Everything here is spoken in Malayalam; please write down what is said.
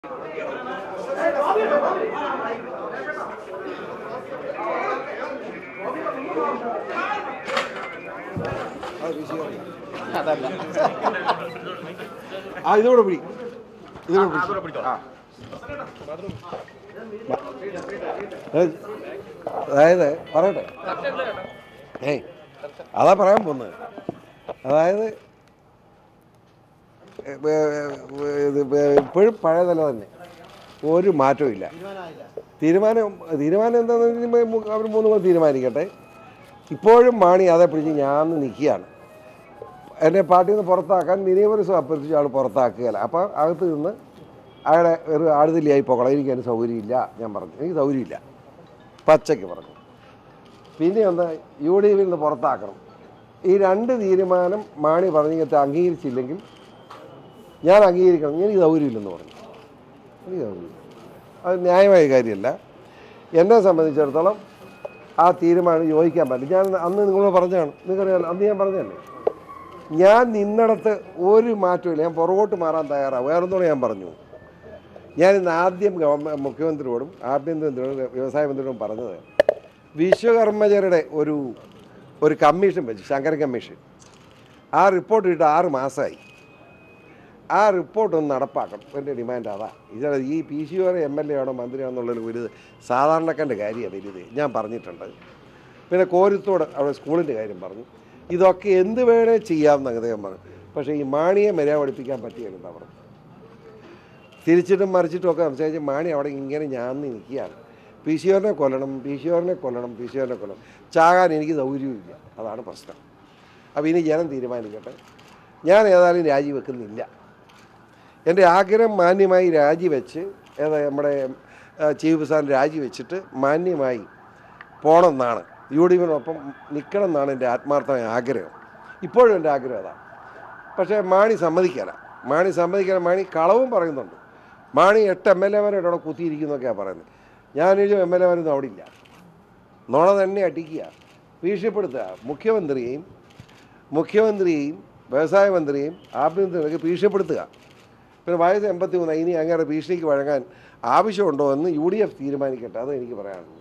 അതല്ല ആ ഇതോടെ പിടി ഇതോടെ പിടി ആ ഏ, അതായത് പറയട്ടെ ഏയ് അതാ പറയാൻ പോകുന്നത് അതായത് ഏ, ഏ, ഇത് ഇപ്പോഴും പഴയ നില തന്നെ ഒരു മാറ്റവും ഇല്ല തീരുമാനം തീരുമാനം എന്താണെന്ന് അവർ മൂന്ന് പേർ തീരുമാനിക്കട്ടെ ഇപ്പോഴും മാണി അതേ പിടിച്ച് ഞാൻ നിൽക്കുകയാണ് എന്നെ പാർട്ടിയിൽ നിന്ന് പുറത്താക്കാൻ നിയമപരിസം അഭ്യർത്ഥിച്ച ആൾ പുറത്താക്കുകയല്ല അപ്പോൾ അകത്ത് നിന്ന് അയാളെ ഒരു ആടുതലിയായി പോകണം എനിക്ക് അതിന് സൗകര്യമില്ല ഞാൻ പറഞ്ഞു എനിക്ക് സൗകര്യമില്ല പച്ചയ്ക്ക് പറഞ്ഞു പിന്നെ ഒന്ന് യു ഡി എഫിൽ നിന്ന് പുറത്താക്കണം ഈ രണ്ട് തീരുമാനം മാണി പറഞ്ഞിട്ട് അംഗീകരിച്ചില്ലെങ്കിൽ ഞാൻ അംഗീകരിക്കണം എനിക്ക് സൗകര്യമില്ലെന്ന് പറഞ്ഞു എനിക്ക് സൗകര്യമില്ല അത് ന്യായമായ കാര്യമല്ല എന്നെ സംബന്ധിച്ചിടത്തോളം ആ തീരുമാനം യോജിക്കാൻ പറ്റില്ല ഞാൻ അന്ന് നിങ്ങളോട് പറഞ്ഞതാണ് നിങ്ങൾക്കറിയാമല്ലോ അന്ന് ഞാൻ പറഞ്ഞതല്ലേ ഞാൻ നിന്നിടത്ത് ഒരു മാറ്റമില്ല ഞാൻ പുറകോട്ട് മാറാൻ തയ്യാറാണ് വേറൊന്നുകൂടെ ഞാൻ പറഞ്ഞു ഞാൻ ഇന്ന് ആദ്യം ഗവൺമെൻറ് മുഖ്യമന്ത്രിയോടും ആഭ്യന്തരമന്ത്രിയോടും വ്യവസായ മന്ത്രിയോടും പറഞ്ഞത് വിശ്വകർമ്മജരുടെ ഒരു ഒരു കമ്മീഷൻ വെച്ചു ശങ്കര കമ്മീഷൻ ആ റിപ്പോർട്ട് ഇട്ട് ആറ് മാസമായി ആ റിപ്പോർട്ട് ഒന്ന് നടപ്പാക്കണം എൻ്റെ ഡിമാൻഡ് അതാ ഇത് ഈ P C O M L A ആണോ മന്ത്രിയാണെന്നുള്ളൊരു ഒരു സാധാരണക്കാരൻ്റെ കാര്യമാണ് വലുത് ഞാൻ പറഞ്ഞിട്ടുണ്ട് പിന്നെ കോരുത്തോട് അവിടെ സ്കൂളിൻ്റെ കാര്യം പറഞ്ഞു ഇതൊക്കെ എന്ത് വേണേ ചെയ്യാമെന്ന് അദ്ദേഹം പറഞ്ഞു പക്ഷേ ഈ മാണിയെ മര്യാദ പഠിപ്പിക്കാൻ പറ്റിയെന്ന് പറഞ്ഞു തിരിച്ചിട്ടും മറിച്ചിട്ടും ഒക്കെ സംസാരിച്ച് മാണി അവിടെ ഇങ്ങനെ ഞാൻ നിൽക്കുകയാണ് പി സി ഒറിനെ കൊല്ലണം പി സി ഒറിനെ കൊല്ലണം പി സി ഒറിനെ കൊല്ലണം ചാകാൻ എനിക്ക് സൗകര്യമില്ല അതാണ് പ്രശ്നം അപ്പോൾ ഇനി ജനം തീരുമാനിക്കട്ടെ ഞാൻ ഏതായാലും രാജിവെക്കുന്നില്ല എൻ്റെ ആഗ്രഹം മാന്യമായി രാജിവെച്ച് ഏതാ നമ്മുടെ ആ, ചീഫ് സാർ രാജിവെച്ചിട്ട് മാന്യമായി പോകണമെന്നാണ് യു ഡി എഫിനൊപ്പം നിൽക്കണം എന്നാണ് എൻ്റെ ആത്മാർത്ഥമായ ആഗ്രഹം ഇപ്പോഴും എൻ്റെ ആഗ്രഹം അതാണ് പക്ഷേ മാണി സമ്മതിക്കല മാണി സമ്മതിക്കല മാണി കളവും പറയുന്നുണ്ട് മാണി എട്ട് എം എൽ എമാരെ അവിടെ കുത്തിയിരിക്കുന്നൊക്കെയാണ് പറയുന്നത് ഞാനൊരു എം എൽ എമാരൊന്നും അവിടെ ഇല്ല നുണ തന്നെ അടിക്കുക ഭീഷണിപ്പെടുത്തുക മുഖ്യമന്ത്രിയെയും മുഖ്യമന്ത്രിയെയും വ്യവസായ മന്ത്രിയെയും ആഭ്യന്തരമൊക്കെ ഭീഷണിപ്പെടുത്തുക പിന്നെ വയസ്സ് എൺപത്തി മൂന്ന് ഇനി അങ്ങനെ ഭീഷണിക്ക് വഴങ്ങാൻ ആവശ്യമുണ്ടോ എന്ന് യു ഡി എഫ് തീരുമാനിക്കട്ടെ അത് എനിക്ക് പറയാനുള്ളൂ